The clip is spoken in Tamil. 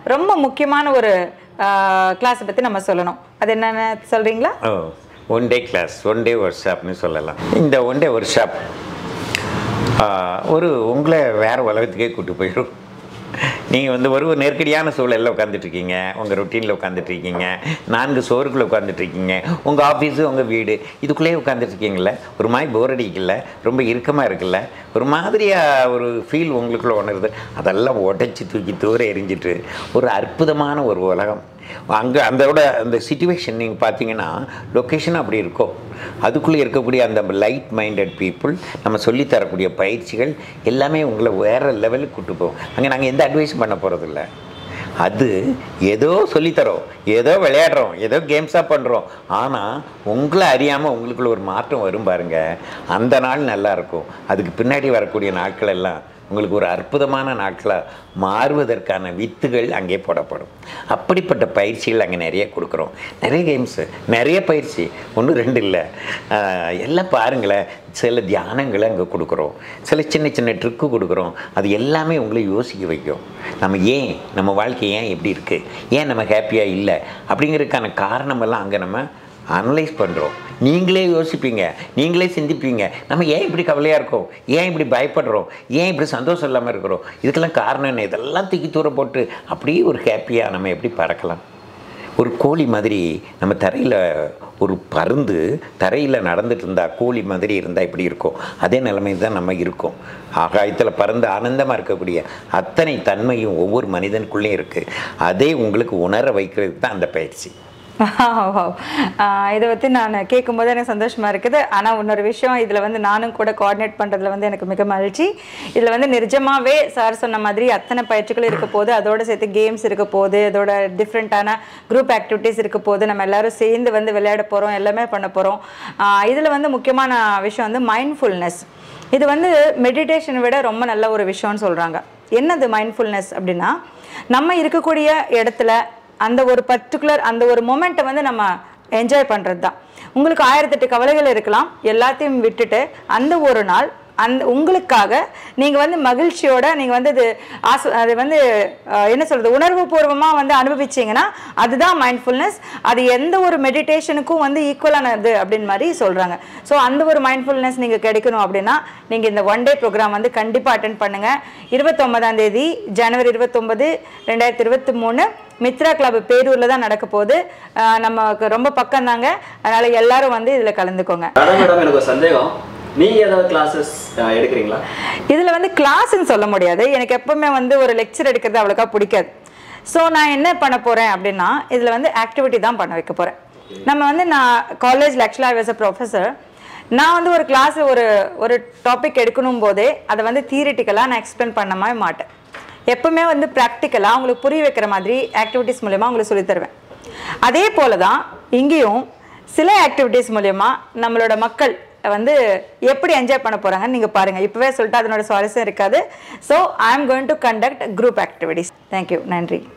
ரொம்ப முக்கியமான ஒரு கிளாஸை பற்றி நம்ம சொல்லணும் அது என்னென்ன சொல்கிறீங்களா ஓ one day class one day ஒர்க் ஷாப்னு சொல்லலாம் இந்த ஒன் டே ஒர்க் ஷாப் ஒரு உங்களை வேறு உலகத்துக்கே கூட்டு போயிடும் நீங்கள் வந்து ஒரு ஒரு நெருக்கடியான சூழலில் உட்காந்துட்டு இருக்கீங்க உங்கள் ரொட்டீனில் உட்காந்துட்டு இருக்கீங்க நான்கு சோறுக்குள்ளே உட்காந்துட்டு இருக்கீங்க உங்கள் ஆஃபீஸு உங்கள் வீடு இதுக்குள்ளேயே உட்காந்துட்டு இருக்கீங்கள ஒரு மாதிரி போர் அடிக்கல ரொம்ப இறுக்கமாக இருக்குல்ல ஒரு மாதிரியாக ஒரு ஃபீல் உங்களுக்குள்ள உணருது அதெல்லாம் உடைச்சி தூக்கி தூர எரிஞ்சிட்டு ஒரு அற்புதமான ஒரு உலகம் அங்கே அதோட அந்த சுச்சுவேஷன் நீங்கள் பார்த்தீங்கன்னா லொக்கேஷன் அப்படி இருக்கும் அதுக்குள்ளே இருக்கக்கூடிய அந்த லைட் மைண்டட் பீப்புள் நம்ம சொல்லித் தரக்கூடிய பயிற்சிகள் எல்லாமே உங்களை வேறு லெவலுக்கு கூட்டு போகும் அங்கே நாங்கள் எந்த அட்வைஸும் பண்ண போகிறதில்ல அது ஏதோ சொல்லித்தரோம் ஏதோ விளையாடுறோம் ஏதோ கேம்ஸாக பண்ணுறோம் ஆனால் உங்களை அறியாமல் உங்களுக்குள்ள ஒரு மாற்றம் வரும் பாருங்க அந்த நாள் நல்லா இருக்கும் அதுக்கு பின்னாடி வரக்கூடிய நாட்கள் எல்லாம் உங்களுக்கு ஒரு அற்புதமான நாட்களாக மாறுவதற்கான வித்துகள் அங்கே போடப்படும் அப்படிப்பட்ட பயிற்சிகள் அங்கே நிறைய கொடுக்குறோம் நிறைய கேம்ஸு நிறைய பயிற்சி ஒன்று ரெண்டு இல்லை ஆஹ் எல்லாம் பாருங்களேன் சில தியானங்களை அங்கே கொடுக்குறோம் சில சின்ன சின்ன ட்ரிக்கு கொடுக்குறோம் அது எல்லாமே உங்களை யோசிக்க வைக்கும் நம்ம ஏன் நம்ம வாழ்க்கை ஏன் எப்படி இருக்குது ஏன் நம்ம ஹாப்பியாக இல்லை அப்படிங்கிறதுக்கான காரணமெல்லாம் அங்கே நம்ம அனலைஸ் பண்ணுறோம் நீங்களே யோசிப்பீங்க நீங்களே சிந்திப்பீங்க நம்ம ஏன் இப்படி கவலையாக இருக்கோம் ஏன் இப்படி பயப்படுறோம் ஏன் இப்படி சந்தோஷம் இல்லாமல் இருக்கிறோம் இதுக்கெல்லாம் காரணம் என்ன இதெல்லாம் தூக்கி தூர போட்டு அப்படியே ஒரு ஹாப்பியாக நம்ம எப்படி பறக்கலாம் ஒரு கோழி மாதிரி நம்ம தரையில் ஒரு பருந்து தரையில் நடந்துட்டு இருந்தால் கோழி மாதிரி இருந்தால் இப்படி இருக்கும் அதே நிலைமை தான் நம்ம இருக்கோம் ஆகாயத்தில் பறந்து ஆனந்தமாக இருக்கக்கூடிய அத்தனை தன்மையும் ஒவ்வொரு மனிதனுக்குள்ளேயும் இருக்குது அதே உங்களுக்கு உணர வைக்கிறது தான் அந்த பயிற்சி Wow. ஆஹ் இதை பற்றி நான் கேட்கும்போது எனக்கு சந்தோஷமாக இருக்குது ஆனால் இன்னொரு விஷயம் இதில் வந்து நானும் கூட கோஆர்டினேட் பண்ணுறதுல வந்து எனக்கு மிக மகிழ்ச்சி இதில் வந்து நிஜமாவே சார் சொன்ன மாதிரி அத்தனை பயிற்சிகள் இருக்க போது அதோட சேர்த்து கேம்ஸ் இருக்க போது அதோட டிஃப்ரெண்ட்டான குரூப் ஆக்டிவிட்டீஸ் இருக்க போது நம்ம எல்லாரும் சேர்ந்து வந்து விளையாட போகிறோம் எல்லாமே பண்ண போகிறோம் இதில் வந்து முக்கியமான விஷயம் வந்து மைண்ட்ஃபுல்னஸ் இது வந்து மெடிடேஷனை விட ரொம்ப நல்ல ஒரு விஷயம்னு சொல்கிறாங்க என்னது மைண்ட்ஃபுல்னஸ் அப்படின்னா நம்ம இருக்கக்கூடிய இடத்துல அந்த ஒரு பர்டிகுலர் அந்த ஒரு மொமெண்ட்டை வந்து நம்ம என்ஜாய் பண்ணுறது தான் உங்களுக்கு ஆயிரத்தெட்டு கவலைகள் இருக்கலாம் எல்லாத்தையும் விட்டுட்டு அந்த ஒரு நாள் அந்த உங்களுக்காக நீங்கள் வந்து மகிழ்ச்சியோட நீங்கள் வந்து அது ஆசை அது வந்து அஹ், என்ன சொல்கிறது உணர்வு பூர்வமாக வந்து அனுபவிச்சீங்கன்னா அதுதான் மைண்ட்ஃபுல்னஸ் அது எந்த ஒரு மெடிடேஷனுக்கும் வந்து ஈக்குவலானது அப்படின்னு மாதிரி சொல்கிறாங்க ஸோ அந்த ஒரு மைண்ட்ஃபுல்னஸ் நீங்கள் கிடைக்கணும் அப்படின்னா நீங்கள் இந்த ஒன் டே ப்ரோக்ராம் வந்து கண்டிப்பாக அட்டன் பண்ணுங்கள் இருபத்தொன்பதாம் தேதி ஜனவரி இருபத்தொன்பது ரெண்டாயிரத்தி இருபத்தி மூணு மித்ரா கிளப் பேரூரில் தான் நடக்க போகுது அஹ், நமக்கு ரொம்ப பக்கம் தாங்க அதனால் எல்லாரும் வந்து இதில் கலந்துக்கோங்க அதான் மேடம் எனக்கு ஒரு சந்தேகம் நீங்க ஏதாவது கிளாஸஸ் எடுக்கிறீங்களா இதில் வந்து கிளாஸ்ன்னு சொல்ல முடியாது எனக்கு எப்பவுமே வந்து ஒரு லெக்சர் எடுக்கிறது அவ்வளோக்கா பிடிக்காது ஸோ நான் என்ன பண்ண போகிறேன் அப்படின்னா இதில் வந்து ஆக்டிவிட்டி தான் பண்ண வைக்க போகிறேன் நம்ம வந்து நான் காலேஜில் ஆக்சுவலாக வாஸ் அ ப்ரொஃபஸர் நான் வந்து ஒரு கிளாஸ் ஒரு ஒரு டாபிக் எடுக்கணும் போதே அதை வந்து தியரிட்டிக்கலாக நான் எக்ஸ்பிளைன் பண்ணவே மாட்டேன் எப்பவுமே வந்து ப்ராக்டிக்கலாக உங்களுக்கு புரிய வைக்கிற மாதிரி ஆக்டிவிட்டீஸ் மூலயமா உங்களுக்கு சொல்லித் தருவேன் அதே போல தான் இங்கேயும் சில ஆக்டிவிட்டீஸ் மூலயமா நம்மளோட மக்கள் வந்து எப்படி என்ஜாய் பண்ண போகிறாங்கன்னு நீங்கள் பாருங்கள் இப்போவே சொல்லிட்டு அதனோட சுவாரஸ்யம் இருக்காது so I am going to conduct group activities thank you நன்றி